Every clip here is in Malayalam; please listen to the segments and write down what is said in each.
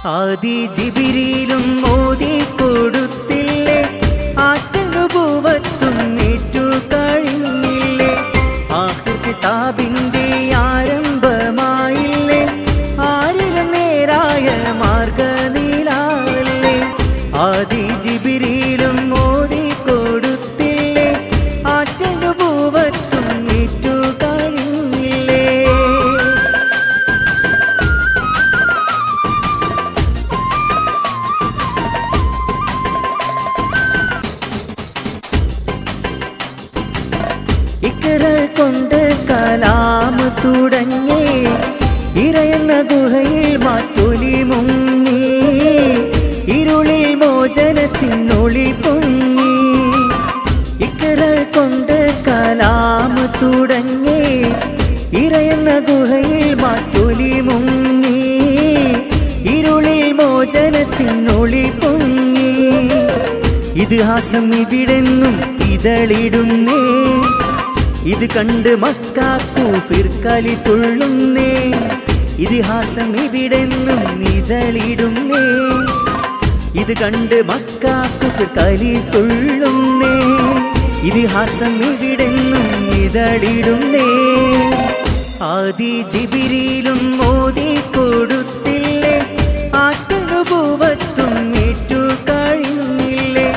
ആദി ജിബിരിയിലും മോദി കൊടുത്തില്ലേ ആറ്റനുഭൂവത്തും ഏറ്റു കഴിഞ്ഞില്ലേ ആഹിർ കിതാബിന്റെ ആരംഭമായില്ലേ ആരിലും നേരായ മാർഗനീലാവല്ലേ ആദി ജിബിരിയിലും മോദി കൊടുത്തില്ലേ ആറ്റനുഭൂവത്തും ഏറ്റു കഴിഞ്ഞില്ലേ ഇക്കറ കൊണ്ട് കലാമ് തുടങ്ങി ഇറയുന്ന ഗുഹയിൽ മാറ്റൊലി മുങ്ങി ഇരുളിൽ മോചനത്തിനൊളി പൊങ്ങി ഇക്കറ കൊണ്ട് കലാമ് തുടങ്ങി ഇറയുന്ന ഗുഹയിൽ മാറ്റൊലി മുങ്ങി ഇരുളിൽ മോചനത്തിനൊളി പൊങ്ങി ഇതിഹാസം ഇവിടെന്നും ഇതളിടുന്നേ ഇത് കണ്ട് മക്കാക്കു ഫിർക്കലി തുള്ളുന്നേ ഇതിഹാസം ഇവിടെന്നും ഇതളിടുന്നേ ഇത് കണ്ട് മക്കാക്കു ഫിർക്കലി തുള്ളുന്നേ ഇതിഹാസം ഇവിടെന്നും ഇതളിടുന്നേ ആദി ജിബിരിയിലും മോദി കൊടുത്തില്ലേ ആറ്റനുഭൂവത്തും ഏറ്റു കഴിഞ്ഞില്ലേ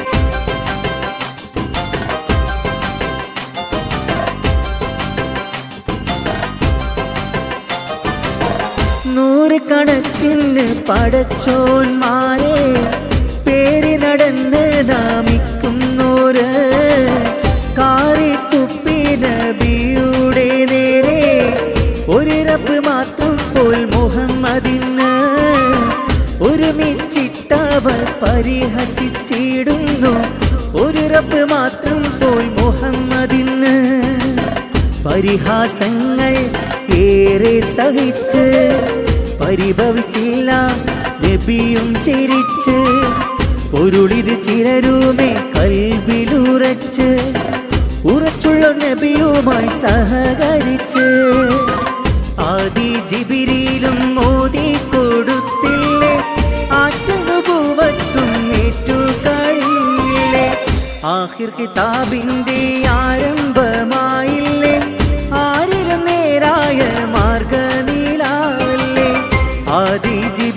നൂറുകണക്കിന് പടച്ചോന്മാരെ പേര് നടന്ന് നാമിക്കുന്നോര് കാറി തുപ്പി നബിയുടെ നേരെ ഒരു റബ്ബ് മാത്രം പോൽ മുഹമ്മദിന് ഒരുമിച്ചിട്ടവർ പരിഹസിച്ചിടുന്നു ഒരു റബ്ബ് മാത്രം പോൽ മുഹമ്മദിന് പരിഹാസങ്ങൾ ഏറെ സഹിച്ച് പരിഭവിച്ചില്ല നബിയും ചിരിച്ച് പൊരുളിത് ചിലരുമേ കൽവിലുറച്ച് ഉറച്ചുള്ള നബിയുമായി സഹകരിച്ച് ആദി ജിബിരിയിലും മോദി കൊടുത്തില്ലേ ആറ്റനുഭൂവത്തും ഏറ്റു കഴിഞ്ഞില്ലേ ആഹിർ കിതാബിന്റെ ആരംഭമായില്ലേ ആരിലും നേരായ മാർഗനീലാവല്ലേ ആദി ജി